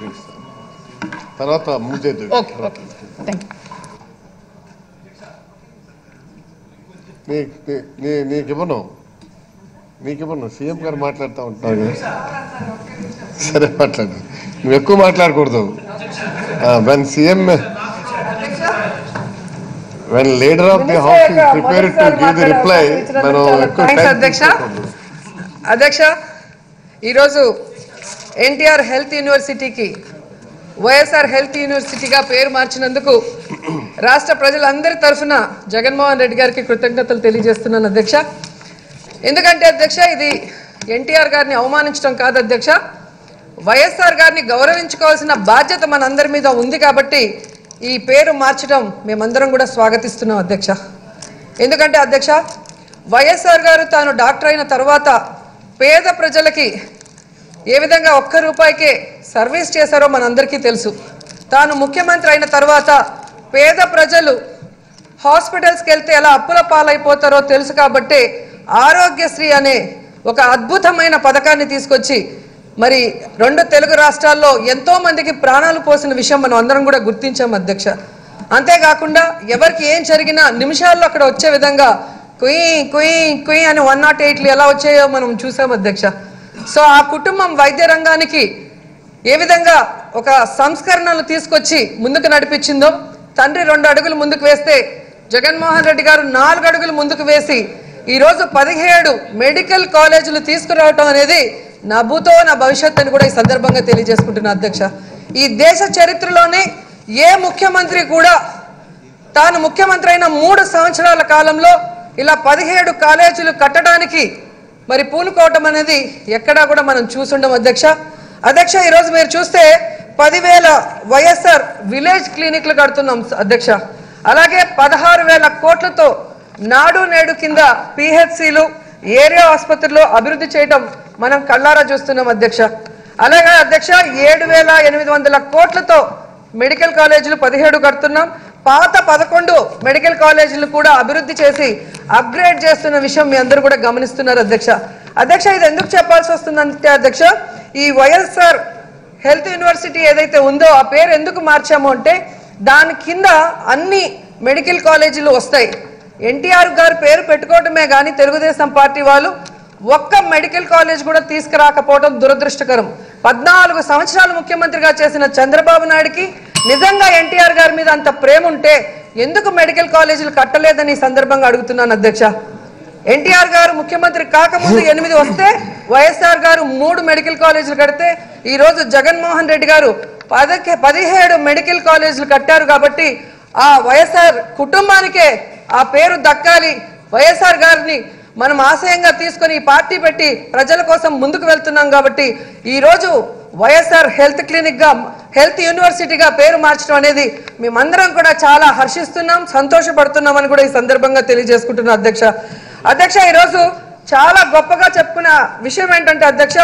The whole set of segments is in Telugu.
ఇస్తాను తర్వాత ముజేద్దు ఓకే ఓకే థ్యాంక్ యూ నీ నీ- నీ నీకు ఇవ్వను నీకు ఇవ్వను సీఎం గారు మాట్లాడుతూ ఉంటారు కదా సరే మాట్లాడు నువ్వు ఎక్కువ మాట్లాడకూడదు when CM when leader of the house is prepare to give the reply మనం ఎక్కువ థ్యాంక్స్ time అధ్యక్ష తీసుకోకూడదు. అధ్యక్ష ఈరోజు ఎన్టీఆర్ హెల్త్ యూనివర్సిటీకి వైఎస్ఆర్ హెల్త్ యూనివర్సిటీగా పేరు మార్చినందుకు రాష్ట్ర ప్రజలందరి తరఫున జగన్మోహన్ రెడ్డి గారికి కృతజ్ఞతలు తెలియజేస్తున్నాను అధ్యక్ష ఎందుకంటే అధ్యక్ష ఇది ఎన్టీఆర్ గారిని అవమానించడం కాదు అధ్యక్ష వైఎస్ఆర్ గారిని గౌరవించుకోవాల్సిన బాధ్యత మనందరి మీద ఉంది కాబట్టి ఈ పేరు మార్చడం మేమందరం కూడా స్వాగతిస్తున్నాం అధ్యక్ష ఎందుకంటే అధ్యక్ష వైఎస్ఆర్ గారు తాను డాక్టర్ అయిన తర్వాత పేద ప్రజలకి ఏ విధంగా ఒక్క రూపాయికే సర్వీస్ చేశారో మనందరికీ తెలుసు తాను ముఖ్యమంత్రి అయిన తర్వాత పేద ప్రజలు హాస్పిటల్స్కి వెళ్తే ఎలా అప్పుల పాలైపోతారో తెలుసు కాబట్టి ఆరోగ్యశ్రీ అనే ఒక అద్భుతమైన పథకాన్ని తీసుకొచ్చి మరి రెండు తెలుగు రాష్ట్రాల్లో ఎంతో మందికి ప్రాణాలు పోసిన విషయం మనం అందరం కూడా గుర్తించాం అధ్యక్ష అంతేకాకుండా ఎవరికి ఏం జరిగినా నిమిషాల్లో అక్కడ వచ్చే విధంగా కుయ్ కుయ్ కుయ్ అని వన్ నాట్ ఎయిట్లు ఎలా వచ్చాయో మనం చూసాం అధ్యక్ష సో ఆ కుటుంబం వైద్య రంగానికి ఏ విధంగా ఒక సంస్కరణలు తీసుకొచ్చి ముందుకు నడిపించిందో తండ్రి రెండు అడుగులు ముందుకు వేస్తే జగన్మోహన్ రెడ్డి గారు నాలుగు అడుగులు ముందుకు వేసి ఈరోజు పదిహేడు మెడికల్ కాలేజీలు తీసుకురావటం అనేది నా భూతో నా భవిష్యత్ అని కూడా ఈ సందర్భంగా తెలియజేసుకుంటున్నా అధ్యక్ష ఈ దేశ చరిత్రలోనే ఏ ముఖ్యమంత్రి కూడా తాను ముఖ్యమంత్రి అయిన మూడు సంవత్సరాల కాలంలో ఇలా పదిహేడు కాలేజీలు కట్టడానికి మరి పూనుకోవటం అనేది ఎక్కడా కూడా మనం చూసుండం అధ్యక్ష అధ్యక్ష ఈరోజు మీరు చూస్తే పదివేల వైఎస్ఆర్ విలేజ్ క్లినిక్లు కడుతున్నాం అధ్యక్ష అలాగే పదహారు వేల కోట్లతో నాడు నేడు కింద పిహెచ్సిలు ఏరియా ఆసుపత్రులు అభివృద్ధి చేయటం మనం కళ్ళారా చూస్తున్నాం అధ్యక్ష అలాగే అధ్యక్ష ఏడు వేల ఎనిమిది వందల కోట్లతో మెడికల్ కాలేజీలు పదిహేడు కడుతున్నాం పాత పదకొండు మెడికల్ కాలేజీలు కూడా అభివృద్ధి చేసి అప్గ్రేడ్ చేస్తున్న విషయం మీ అందరూ కూడా గమనిస్తున్నారు అధ్యక్ష అధ్యక్ష ఇది ఎందుకు చెప్పాల్సి వస్తుందంటే అధ్యక్ష ఈ వైఎస్ఆర్ హెల్త్ యూనివర్సిటీ ఏదైతే ఉందో ఆ పేరు ఎందుకు మార్చాము అంటే దాని కింద అన్ని మెడికల్ కాలేజీలు వస్తాయి ఎన్టీఆర్ గారు పేరు పెట్టుకోవటమే కానీ తెలుగుదేశం పార్టీ వాళ్ళు ఒక్క మెడికల్ కాలేజ్ కూడా తీసుకురాకపోవడం దురదృష్టకరం పద్నాలుగు సంవత్సరాలు ముఖ్యమంత్రిగా చేసిన చంద్రబాబు నాయుడుకి నిజంగా ఎన్టీఆర్ గారి మీద అంత ప్రేమ ఉంటే ఎందుకు మెడికల్ కాలేజీలు కట్టలేదని ఈ సందర్భంగా అడుగుతున్నాను అధ్యక్ష ఎన్టీఆర్ గారు ముఖ్యమంత్రి కాకముందు ఎనిమిది వస్తే వైఎస్ఆర్ గారు మూడు మెడికల్ కాలేజీలు కడితే ఈ రోజు జగన్మోహన్ రెడ్డి గారు పదకే పదిహేడు మెడికల్ కాలేజీలు కట్టారు కాబట్టి ఆ వైఎస్ఆర్ కుటుంబానికే ఆ పేరు దక్కాలి వైఎస్ఆర్ గారిని మనం ఆశయంగా తీసుకొని ఈ పార్టీ పెట్టి ప్రజల కోసం ముందుకు వెళ్తున్నాం కాబట్టి ఈ రోజు వైఎస్ఆర్ హెల్త్ క్లినిక్ గా హెల్త్ యూనివర్సిటీగా పేరు మార్చడం అనేది మేమందరం కూడా చాలా హర్షిస్తున్నాం సంతోషపడుతున్నాం అని కూడా ఈ సందర్భంగా తెలియజేసుకుంటున్నాం అధ్యక్ష అధ్యక్ష ఈరోజు చాలా గొప్పగా చెప్పుకున్న విషయం ఏంటంటే అధ్యక్ష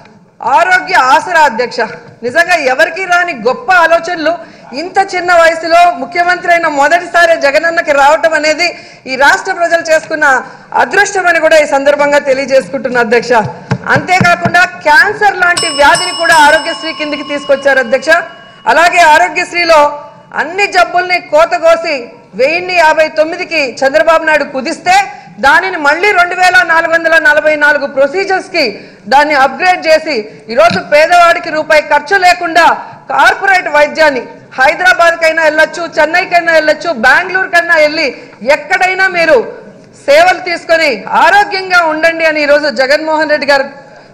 ఆరోగ్య ఆసరా అధ్యక్ష నిజంగా ఎవరికి రాని గొప్ప ఆలోచనలు ఇంత చిన్న వయసులో ముఖ్యమంత్రి అయిన మొదటిసారి జగనన్నకి రావటం అనేది ఈ రాష్ట్ర ప్రజలు చేసుకున్న అదృష్టం అని కూడా ఈ సందర్భంగా తెలియజేసుకుంటున్న అధ్యక్ష అంతేకాకుండా క్యాన్సర్ లాంటి వ్యాధిని కూడా ఆరోగ్యశ్రీ కిందికి తీసుకొచ్చారు అధ్యక్ష అలాగే ఆరోగ్యశ్రీలో అన్ని జబ్బుల్ని కోత కోసి వెయ్యిన్ని యాభై తొమ్మిదికి చంద్రబాబు నాయుడు కుదిస్తే దానిని మళ్ళీ రెండు వేల నాలుగు వందల నలభై నాలుగు ప్రొసీజర్స్ కి దాన్ని అప్గ్రేడ్ చేసి ఈరోజు పేదవాడికి రూపాయి ఖర్చు లేకుండా కార్పొరేట్ వైద్యాన్ని హైదరాబాద్ కైనా వెళ్ళొచ్చు చెన్నైకైనా వెళ్ళొచ్చు బెంగళూరు కైనా వెళ్ళి ఎక్కడైనా మీరు సేవలు తీసుకొని ఆరోగ్యంగా ఉండండి అని ఈరోజు జగన్మోహన్ రెడ్డి గారు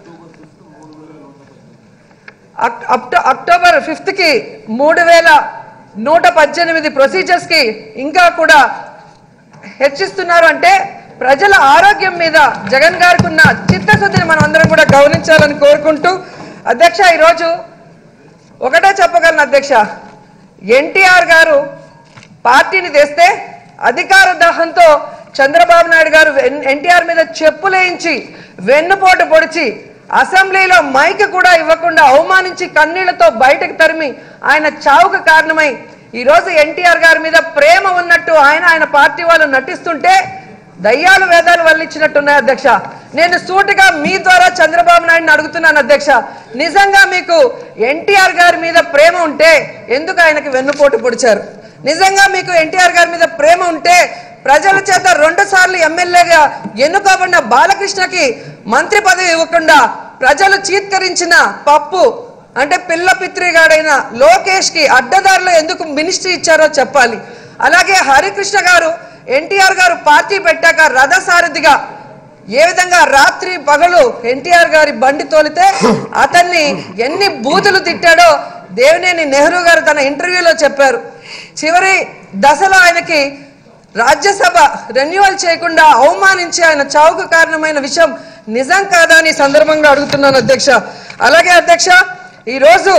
అక్- అక్టో- అక్టోబర్ ఫిఫ్త్ కి మూడు వేల నూట పద్దెనిమిది ప్రొసీజర్స్ కి ఇంకా కూడా హెచ్చిస్తున్నారు అంటే ప్రజల ఆరోగ్యం మీద జగన్ గారికి ఉన్న చిత్తశుద్ధిని మనం అందరం కూడా గమనించాలని కోరుకుంటూ అధ్యక్ష ఈరోజు ఒకటే చెప్పగలను అధ్యక్ష ఎన్టీఆర్ గారు పార్టీని తెస్తే అధికార దాహంతో చంద్రబాబు నాయుడు గారు ఎన్టీఆర్ మీద చెప్పులేయించి వెన్నుపోటు పొడిచి అసెంబ్లీలో మైక్ కూడా ఇవ్వకుండా అవమానించి కన్నీళ్లతో బయటకు తరిమి ఆయన చావుకు కారణమై ఈ రోజు ఎన్టీఆర్ గారి మీద ప్రేమ ఉన్నట్టు ఆయన ఆయన పార్టీ వాళ్ళు నటిస్తుంటే దయ్యాలు వేదాలు వల్లించినట్టున్నాయి అధ్యక్ష నేను సూటిగా మీ ద్వారా చంద్రబాబు నాయుడిని అడుగుతున్నాను అధ్యక్ష నిజంగా మీకు ఎన్టీఆర్ గారి మీద ప్రేమ ఉంటే ఎందుకు ఆయనకి వెన్నుపోటు పొడిచారు నిజంగా మీకు ఎన్టీఆర్ గారి మీద ప్రేమ ఉంటే ప్రజల చేత రెండు సార్లు ఎమ్మెల్యేగా ఎన్నుకోబడిన బాలకృష్ణకి మంత్రి పదవి ఇవ్వకుండా ప్రజలు చీత్కరించిన పప్పు అంటే పిల్ల పిత్రిగాడైన లోకేష్ కి అడ్డదారులు ఎందుకు మినిస్ట్రీ ఇచ్చారో చెప్పాలి అలాగే హరికృష్ణ గారు ఎన్టీఆర్ గారు పార్టీ పెట్టాక రథసారథిగా ఏ విధంగా రాత్రి పగలు ఎన్టీఆర్ గారి బండి తోలితే అతన్ని ఎన్ని బూతులు తిట్టాడో దేవినేని నెహ్రూ గారు తన ఇంటర్వ్యూలో చెప్పారు చివరి దశలో ఆయనకి రాజ్యసభ రెన్యువల్ చేయకుండా అవమానించి ఆయన చావుకు కారణమైన విషయం నిజం కాదా అని ఈ సందర్భంగా అడుగుతున్నాను అధ్యక్ష అలాగే అధ్యక్ష ఈరోజు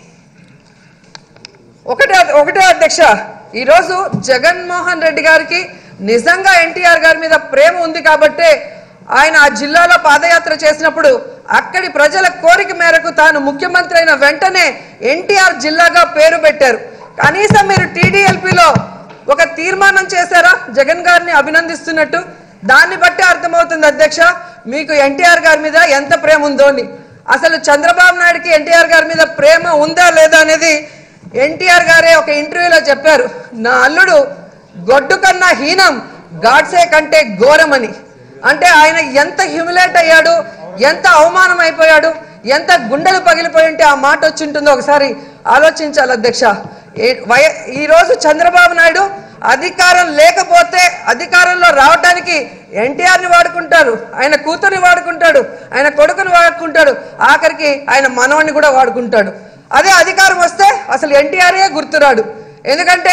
ఒకటే ఒకటే అధ్యక్ష ఈరోజు జగన్మోహన్ రెడ్డి గారికి నిజంగా ఎన్టీఆర్ గారి మీద ప్రేమ ఉంది కాబట్టే ఆయన ఆ జిల్లాలో పాదయాత్ర చేసినప్పుడు అక్కడి ప్రజల కోరిక మేరకు తాను ముఖ్యమంత్రి అయిన వెంటనే ఎన్టీఆర్ జిల్లాగా పేరు పెట్టారు కనీసం మీరు టీడీఎల్పీలో ఒక తీర్మానం చేశారా జగన్ గారిని అభినందిస్తున్నట్టు దాన్ని బట్టి అర్థమవుతుంది అధ్యక్ష మీకు ఎన్టీఆర్ గారి మీద ఎంత ప్రేమ ఉందో అని అసలు చంద్రబాబు నాయుడుకి ఎన్టీఆర్ గారి మీద ప్రేమ ఉందా లేదా అనేది ఎన్టీఆర్ గారే ఒక ఇంటర్వ్యూలో చెప్పారు నా అల్లుడు గొడ్డు కన్నా హీనం గాడ్సే కంటే ఘోరమని అంటే ఆయన ఎంత హ్యూమిలేట్ అయ్యాడు ఎంత అవమానం అయిపోయాడు ఎంత గుండెలు పగిలిపోయి ఉంటే ఆ మాట వచ్చి ఉంటుందో ఒకసారి ఆలోచించాలి అధ్యక్ష ఏ- వయ- ఈ రోజు చంద్రబాబు నాయుడు అధికారం లేకపోతే అధికారంలో రావడానికి ఎన్టీఆర్ ని వాడుకుంటారు ఆయన కూతుర్ని వాడుకుంటాడు ఆయన కొడుకుని వాడుకుంటాడు ఆఖరికి ఆయన మనవణ్ణి కూడా వాడుకుంటాడు అదే అధికారం వస్తే అసలు ఎన్టీఆర్ఏ గుర్తురాడు ఎందుకంటే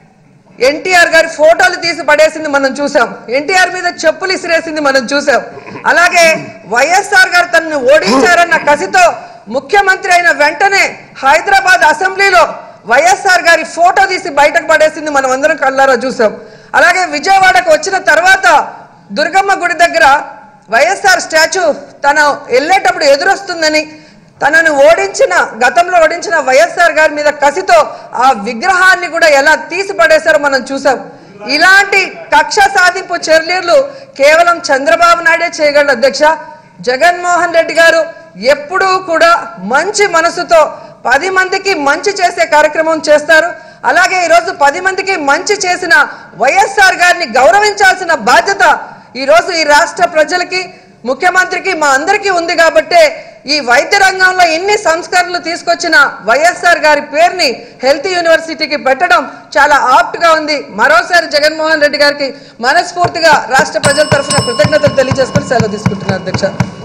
ఎన్టీఆర్ గారి ఫోటోలు తీసి పడేసింది మనం చూసాం ఎన్టీఆర్ మీద చెప్పులు ఇసిరేసింది మనం చూసాం అలాగే వైఎస్ఆర్ గారు తనని ఓడించారన్న కసితో ముఖ్యమంత్రి అయిన వెంటనే హైదరాబాద్ అసెంబ్లీలో వైఎస్ఆర్ గారి ఫోటో తీసి బయటకు పడేసింది మనం అందరం కళ్ళారా చూసాం అలాగే విజయవాడకు వచ్చిన తర్వాత దుర్గమ్మ గుడి దగ్గర వైఎస్ఆర్ స్టాచ్యూ తన వెళ్ళేటప్పుడు ఎదురొస్తుందని తనను ఓడించిన గతంలో ఓడించిన వైఎస్ఆర్ గారి మీద కసితో ఆ విగ్రహాన్ని కూడా ఎలా తీసి పడేశారో మనం చూసాం ఇలాంటి కక్ష సాధింపు చర్యలు కేవలం చంద్రబాబు నాయుడే చేయగలడు అధ్యక్ష జగన్మోహన్ రెడ్డి గారు ఎప్పుడూ కూడా మంచి మనసుతో పది మందికి మంచి చేసే కార్యక్రమం చేస్తారు అలాగే ఈరోజు పది మందికి మంచి చేసిన వైఎస్ఆర్ గారిని గౌరవించాల్సిన బాధ్యత ఈరోజు ఈ రాష్ట్ర ప్రజలకి ముఖ్యమంత్రికి మా అందరికీ ఉంది కాబట్టే ఈ వైద్య రంగంలో ఎన్ని సంస్కరణలు తీసుకొచ్చిన వైఎస్ఆర్ గారి పేరుని హెల్త్ యూనివర్సిటీకి పెట్టడం చాలా ఆప్ట్ గా ఉంది మరోసారి జగన్మోహన్ రెడ్డి గారికి మనస్ఫూర్తిగా రాష్ట్ర ప్రజల తరఫున కృతజ్ఞతలు తెలియజేసుకుని సెలవు తీసుకుంటున్నారు అధ్యక్ష